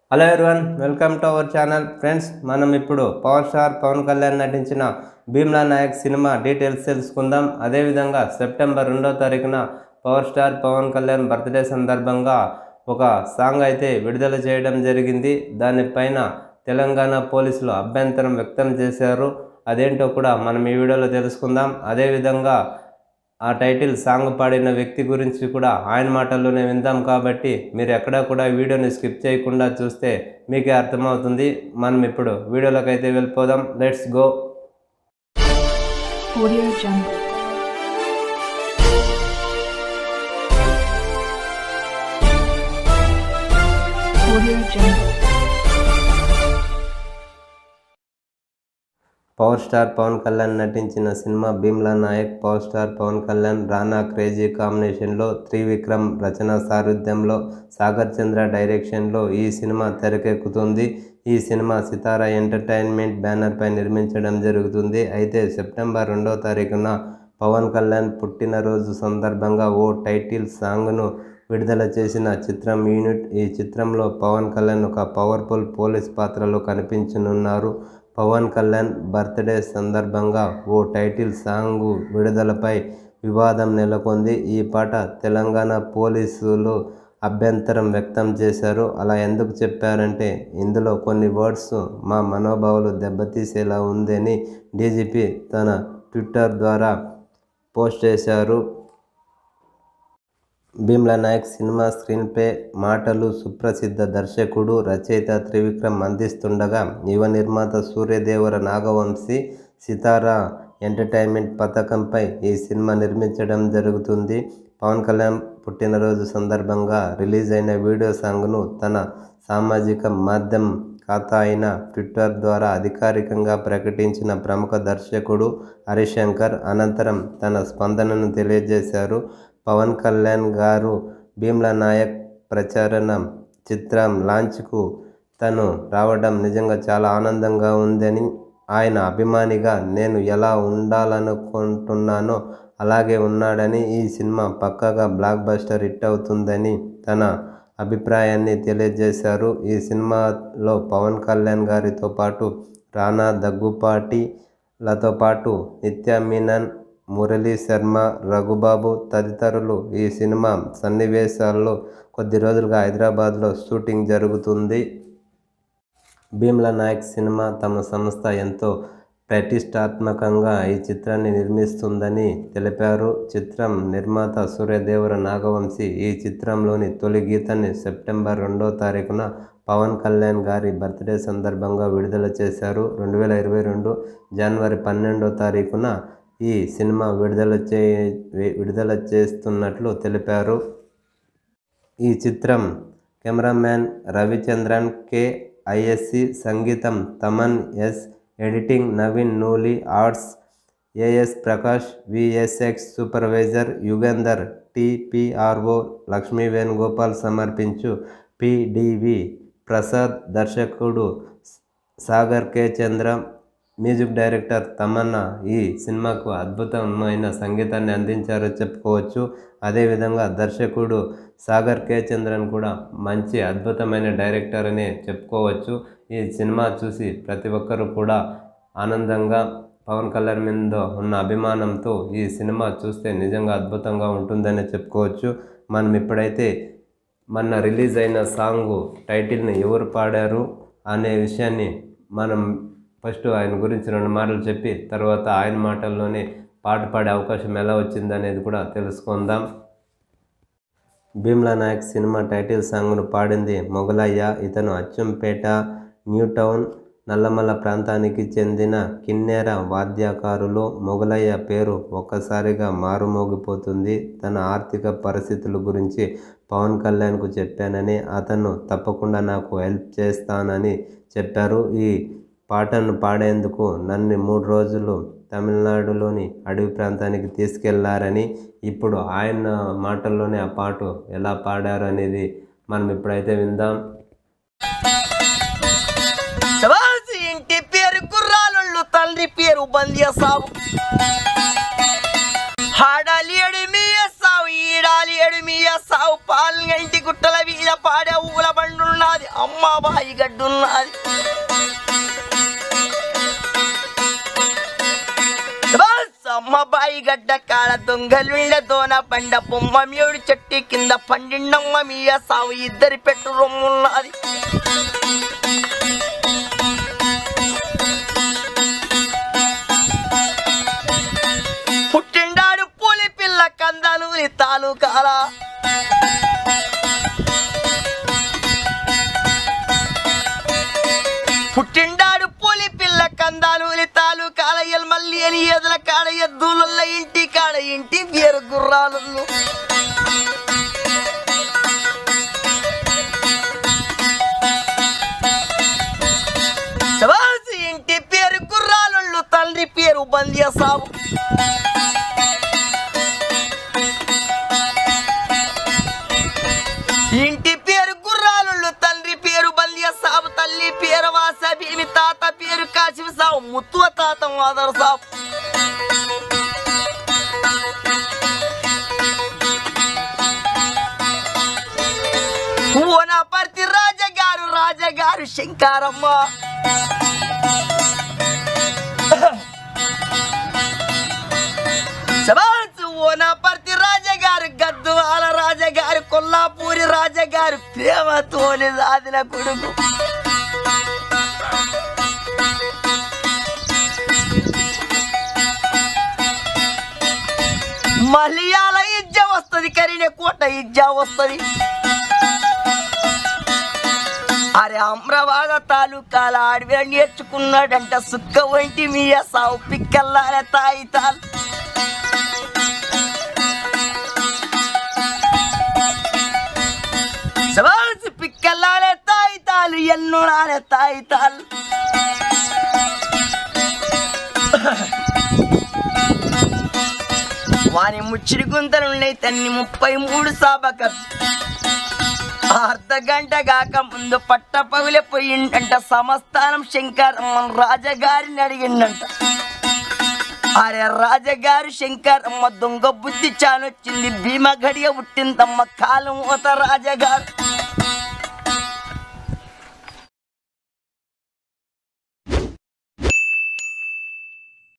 Hello everyone welcome to our channel friends మనం ఇప్పుడు power star Pawan Kalyan నటించిన భీమ్లా నాయక్ సినిమా డీటెయిల్స్ తెలుసుకుందాం అదేవిధంగా సెప్టెంబర్ రెండో తారీఖున power star Pawan Kalyan birthday సందర్భంగా ఒక సాంగ్ అయితే విడుదల చేయడం జరిగింది దానిపైన తెలంగాణ పోలీసులు అభ్యంతరం వ్యక్తం చేశారు అదేంటో కూడా మనం ఈ వీడియోలో తెలుసుకుందాం అదేవిధంగా ఆ టైటిల్ సాంగ్ పాడిన వ్యక్తి గురించి కూడా ఆయన మాటల్లోనే విందాం కాబట్టి మీరు ఎక్కడా కూడా వీడియోని స్కిప్ చేయకుండా చూస్తే మీకే అర్థమవుతుంది మనం ఇప్పుడు వీడియోలోకి అయితే వెళ్ళిపోదాం let's go Audio Jungle. Audio Jungle. Power star Pawan Kalyan నటించిన cinema Bheemla Nayak power star Pawan Kalyan Rana crazy కాంబినేషన్లో త్రివిక్రమ్ రచన సారథ్యంలో సాగర్ చంద్ర డైరెక్షన్లో ఈ సినిమా తెరకెక్కుతుంది ఈ సినిమా సితారా ఎంటర్టైన్మెంట్ బ్యానర్పై నిర్మించడం జరుగుతుంది అయితే సెప్టెంబర్ రెండో తారీఖున పవన్ కళ్యాణ్ పుట్టినరోజు సందర్భంగా ఓ టైటిల్ సాంగ్ను విడుదల చేసిన చిత్రం యూనిట్ ఈ చిత్రంలో పవన్ కళ్యాణ్ ఒక పవర్ఫుల్ పోలీస్ పాత్రలో కనిపించనున్నారు పవన్ కళ్యాణ్ బర్త్డే సందర్భంగా ఓ టైటిల్ సాంగ్ విడుదలపై వివాదం నెలకొంది ఈ పాట తెలంగాణ పోలీసులు అభ్యంతరం వ్యక్తం చేశారు అలా ఎందుకు చెప్పారంటే ఇందులో కొన్ని వర్డ్స్ మా మనోభావాలు దెబ్బతీసేలా ఉందని డీజీపీ తన ట్విట్టర్ ద్వారా పోస్ట్ చేశారు Bheemla Nayak cinema screenplay మాటలు సుప్రసిద్ధ దర్శకుడు రచయిత త్రివిక్రమ్ అందిస్తుండగా యువ నిర్మాత సూర్యదేవర నాగవంశీ సితారా ఎంటర్టైన్మెంట్ పథకంపై ఈ సినిమా నిర్మించడం జరుగుతుంది పవన్ కళ్యాణ్ పుట్టినరోజు సందర్భంగా రిలీజ్ అయిన వీడియో సాంగ్ను తన సామాజిక మాధ్యమం ఖాతా అయిన ట్విట్టర్ ద్వారా అధికారికంగా ప్రకటించిన ప్రముఖ దర్శకుడు హరిశంకర్ అనంతరం తన స్పందనను తెలియజేశారు పవన్ కళ్యాణ్ గారు భీమ్లా నాయక్ ప్రచారణ చిత్రం లాంచ్కు తను రావడం నిజంగా చాలా ఆనందంగా ఉందని ఆయన అభిమానిగా నేను ఎలా ఉండాలనుకుంటున్నానో అలాగే ఉన్నాడని ఈ సినిమా పక్కగా బ్లాక్ బస్టర్ హిట్ అవుతుందని తన అభిప్రాయాన్ని తెలియజేశారు ఈ సినిమాలో పవన్ కళ్యాణ్ గారితో పాటు రానా దగ్గుపాటిలతో పాటు నిత్య మీనన్ మురళీ శర్మ రఘుబాబు తదితరులు ఈ సినిమా సన్నివేశాల్లో కొద్ది రోజులుగా హైదరాబాద్లో షూటింగ్ జరుగుతుంది భీమ్లా నాయక్ సినిమా తమ సంస్థ ఎంతో ప్రతిష్టాత్మకంగా ఈ చిత్రాన్ని నిర్మిస్తుందని తెలిపారు చిత్రం నిర్మాత సూర్యదేవర నాగవంశీ ఈ చిత్రంలోని తొలి గీతాన్ని సెప్టెంబర్ రెండో తారీఖున పవన్ కళ్యాణ్ గారి బర్త్డే సందర్భంగా విడుదల చేశారు రెండు వేల ఇరవై రెండు జనవరి పన్నెండో తారీఖున ఈ సినిమా విడుదల చే విడుదల చేస్తున్నట్లు తెలిపారు ఈ చిత్రం కెమెరామ్యాన్ రవిచంద్రన్ కె ఐఎస్సి సంగీతం Thaman S editing Naveen Nooli arts AS Prakash VFX supervisor Yugandhar TPRO Lakshmi Venugopal సమర్పించు పిడివి ప్రసాద్ దర్శకుడు Sagar K Chandra music director తమన్నా ఈ సినిమాకు అద్భుతమైన సంగీతాన్ని అందించారో చెప్పుకోవచ్చు అదేవిధంగా దర్శకుడు సాగర్ కే చంద్రన్ కూడా మంచి అద్భుతమైన డైరెక్టర్ అనే చెప్పుకోవచ్చు ఈ సినిమా చూసి ప్రతి ఒక్కరూ కూడా ఆనందంగా పవన్ కళ్యాణ్ మీద ఉన్న అభిమానంతో ఈ సినిమా చూస్తే నిజంగా అద్భుతంగా ఉంటుందనే చెప్పుకోవచ్చు మనం ఇప్పుడైతే మొన్న రిలీజ్ అయిన సాంగ్ టైటిల్ని ఎవరు పాడారు అనే విషయాన్ని మనం ఫస్ట్ ఆయన గురించి రెండు మాటలు చెప్పి తర్వాత ఆయన మాటల్లోనే పాట పాడే అవకాశం ఎలా వచ్చింది అనేది కూడా తెలుసుకుందాం భీమ్లా నాయక్ సినిమా టైటిల్ సాంగ్ను పాడింది మొగలయ్య ఇతను అచ్చంపేట న్యూ టౌన్ నల్లమల్ల ప్రాంతానికి చెందిన కిన్నెర వాద్యకారులు మొగలయ్య పేరు ఒక్కసారిగా మారుమోగిపోతుంది తన ఆర్థిక పరిస్థితుల గురించి పవన్ కళ్యాణ్కు చెప్పానని అతను తప్పకుండా నాకు హెల్ప్ చేస్తానని చెప్పారు ఈ పాటను పాడేందుకు నన్ను మూడు రోజులు తమిళనాడులోని అడవి ప్రాంతానికి తీసుకెళ్లారని ఇప్పుడు ఆయన మాటల్లోనే ఆ పాట ఎలా పాడారు అనేది మనం ఇప్పుడైతే విందాం శబాసి ఇంటి పేరు కుర్రాళ్ళు తండ్రి పేరు బంద్య సాబు హాడాలి ఎడిమి సావు ఈడాలి ఏడు మీయ సావు పాలు ఇంటి గుట్టల వీర పాడే ఊల బండున్నది అమ్మ బాయి గడ్డున్నది బస్ అమ్మ బాయి గడ్డ కాడ దొంగలుండే దోన పండ బొమ్మ మేడు చెట్టు కింద పండిండమ్మ మీయ సావు ఇద్దరి పెట్టు రొమ్మున్నది పుట్టిండాడు పులి పిల్ల కందలు తాలూకాల పుట్టిండాడు పులి పిల్ల కందాలు తాలూకాల మళ్ళీ అని ఎదుల కాడ ఎద్దుల ఇంటి కాడ ఇంటి పేరు గుర్రాలు శబాష్ ఇంటి పేరు గుర్రాలు తండ్రి పేరు బంద్య సాబు ఇంటి పేరు గుర్రాలు తండ్రి పేరు బల్య సాబు తల్లి పేరు వాస భీమి తాత పేరు కాశివ సాబు ముత్తువ తాత మాదర్ సాబు ఓనపర్తి రాజగారు రాజగారు శంకారమ్మ శబాస్ ఓనపర్తి రాజగారు గద్దువాల రాజగారు కొల్లాపూరి రాజగారు ప్రేమతోని సాధిన కొడుకు మలయాళ ఇజ్జ వస్తుంది కరీనే కోట ఇజ్జ వస్తుంది అరే అమ్రవాగ తాలూకాల అడవి నేర్చుకున్నాడంట సుక్క వంటి మీయ సావు పిక్కల్లారే తాయి తాలు శబాస్ పిక్కల్లారే తాయి తాలు ఎన్నో నానే తాయి తాలు వాని ముచ్చిడి గుంతలున్నాయి తన్ని ముప్పై మూడు సాబక అర్ధ గంట కాక ముందు పట్ట పగులే పోయిండంట సమస్థానం శంకర్ రాజగారిని అడిగిండంట అరే రాజగారు శంకర్ అమ్మ దొంగ బుద్ధి చాలొచ్చింది భీమ గడియ పుట్టిందమ్మ కాలం ఓత రాజగారు